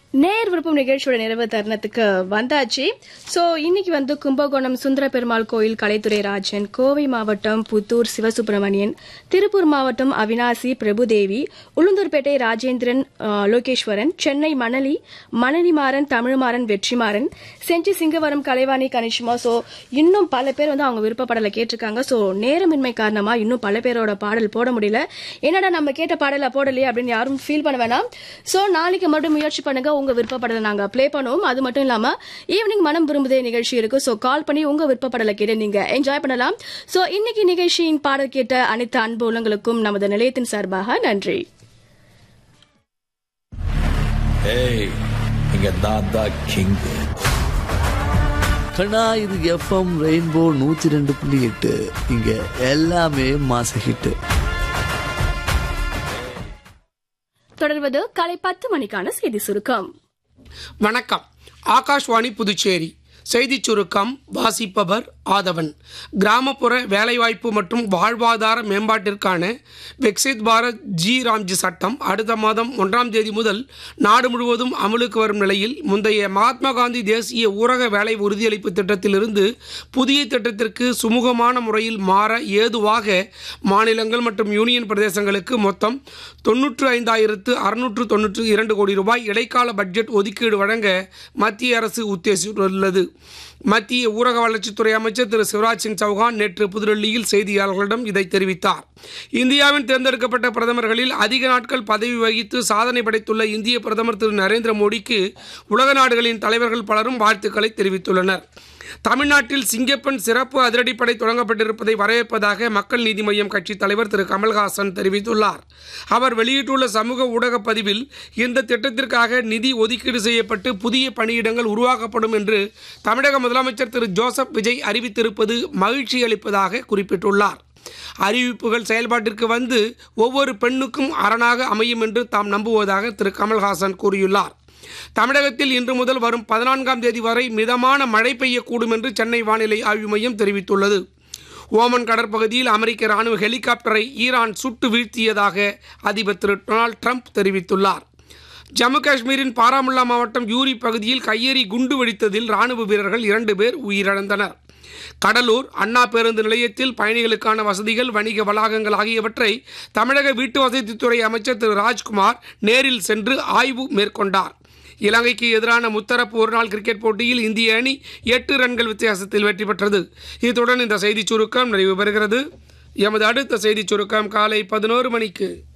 நேர் விருப்பம் நிகழ்ச்சியோட நிறைவு தருணத்துக்கு வந்தாச்சு சோ இன்னைக்கு வந்து கும்பகோணம் சுந்தர பெருமாள் கோயில் கலைத்துறை ராஜன் கோவை மாவட்டம் புத்தூர் சிவசுப்பிரமணியன் திருப்பூர் மாவட்டம் அவினாசி பிரபுதேவி உளுந்தூர்பேட்டை ராஜேந்திரன் ஆ, லோகேஸ்வரன் சென்னை மணலி மணலிமாறன் தமிழ்மாறன் வெற்றிமாறன் செஞ்சி சிங்கவரம் கலைவாணி கனிஷ்மா சோ இன்னும் பல பேர் வந்து அவங்க விருப்பப்படலை கேட்டிருக்காங்க சோ நேரமின்மை காரணமா இன்னும் பல பேரோட பாடல் போட முடியல என்னடா நம்ம கேட்ட பாடல போடலையே அப்படின்னு யாரும் ஃபீல் பண்ண வேணாம் சோ நாளைக்கு மறுபடியும் முயற்சி பண்ணுங்க உங்க விருப்பப்படலை நாங்க ப்ளே பண்ணுவோம் அது மட்டும் இல்லாம ஈவினிங் மனம் விரும்புதே நிகழ்ச்சி இருக்கு சோ கால் பண்ணி உங்க விருப்பப்படலை கேட்டு நீங்க என்ஜாய் பண்ணலாம் சோ இன்னைக்கு நிகழ்ச்சியின் பாடல் கேட்ட அனைத்து அன்பு உள்ளங்களுக்கும் நமது நிலையத்தின் சார்பாக நன்றி ஏய் இங்க நான் தான் கிங் கண்ணா இது எஃப்எம் ரெயின்போ நூத்தி ரெண்டு புள்ளி எட்டு இங்க எல்லாமே மாச ஹிட்டு தொடர்வது காலை பத்து மணிக்கான செய்தி சுருக்கம் வணக்கம் ஆகாஷ்வாணி புதுச்சேரி செய்திச் சுருக்கம் வாசிப்பவர் ஆதவன் கிராமப்புற வேலைவாய்ப்பு மற்றும் வாழ்வாதார மேம்பாட்டிற்கான விக்சித் பாரத் ஜி ராம்ஜி சட்டம் அடுத்த மாதம் ஒன்றாம் தேதி முதல் நாடு முழுவதும் அமலுக்கு வரும் நிலையில் முந்தைய மகாத்மா காந்தி தேசிய ஊரக வேலை உறுதியளிப்பு திட்டத்திலிருந்து புதிய திட்டத்திற்கு சுமூகமான முறையில் மாற ஏதுவாக மாநிலங்கள் மற்றும் யூனியன் பிரதேசங்களுக்கு மொத்தம் தொன்னூற்று ஐந்தாயிரத்து அறுநூற்று தொன்னூற்று இரண்டு கோடி ரூபாய் இடைக்கால பட்ஜெட் ஒதுக்கீடு வழங்க மத்திய அரசு உத்தேசித்துள்ளது மத்திய ஊரக வளர்ச்சித்துறை அமைச்சர் திரு சிவராஜ் சிங் சௌகான் நேற்று புதுடெல்லியில் செய்தியாளர்களிடம் இதை தெரிவித்தார் இந்தியாவின் தேர்ந்தெடுக்கப்பட்ட பிரதமர்களில் அதிக நாட்கள் பதவி வகித்து சாதனை படைத்துள்ள இந்திய பிரதமர் திரு நரேந்திர மோடிக்கு உலக நாடுகளின் தலைவர்கள் பலரும் வாழ்த்துக்களை தெரிவித்துள்ளனர் தமிழ்நாட்டில் சிங்கப்பெண் சிறப்பு அதிரடிப்படை தொடங்கப்பட்டிருப்பதை வரவேற்பதாக மக்கள் நீதி மய்யம் கட்சித் தலைவர் திரு கமல்ஹாசன் தெரிவித்துள்ளார் அவர் வெளியிட்டுள்ள சமூக ஊடக பதிவில் இந்த திட்டத்திற்காக நிதி ஒதுக்கீடு செய்யப்பட்டு புதிய பணியிடங்கள் உருவாக்கப்படும் என்று தமிழக முதலமைச்சர் திரு ஜோசப் விஜய் அறிவித்திருப்பது மகிழ்ச்சி அளிப்பதாக குறிப்பிட்டுள்ளார் அறிவிப்புகள் செயல்பாட்டிற்கு வந்து ஒவ்வொரு பெண்ணுக்கும் அரணாக அமையும் என்று தாம் நம்புவதாக திரு கமல்ஹாசன் கூறியுள்ளார் தமிழகத்தில் இன்று முதல் வரும் பதினான்காம் தேதி வரை மிதமான மழை பெய்யக்கூடும் என்று சென்னை வானிலை ஆய்வு மையம் தெரிவித்துள்ளது ஓமன் கடற்பகுதியில் அமெரிக்க ராணுவ ஹெலிகாப்டரை ஈரான் சுட்டு வீழ்த்தியதாக அதிபர் திரு டொனால்ட் ட்ரம்ப் தெரிவித்துள்ளார் ஜம்மு காஷ்மீரின் பாராமுல்லா மாவட்டம் யூரி பகுதியில் கையெறி குண்டு வெடித்ததில் ராணுவ வீரர்கள் இரண்டு பேர் உயிரிழந்தனர் கடலூர் அண்ணா பேருந்து நிலையத்தில் பயணிகளுக்கான வசதிகள் வணிக வளாகங்கள் ஆகியவற்றை தமிழக வீட்டு வசதித்துறை அமைச்சர் திரு ராஜ்குமார் நேரில் சென்று ஆய்வு மேற்கொண்டார் இலங்கைக்கு எதிரான முத்தரப்பு ஒருநாள் கிரிக்கெட் போட்டியில் இந்திய அணி எட்டு ரன்கள் வித்தியாசத்தில் வெற்றி பெற்றது இத்துடன் இந்த செய்திச் சுருக்கம் நிறைவு பெறுகிறது எமது அடுத்த செய்திச் சுருக்கம் காலை பதினோரு மணிக்கு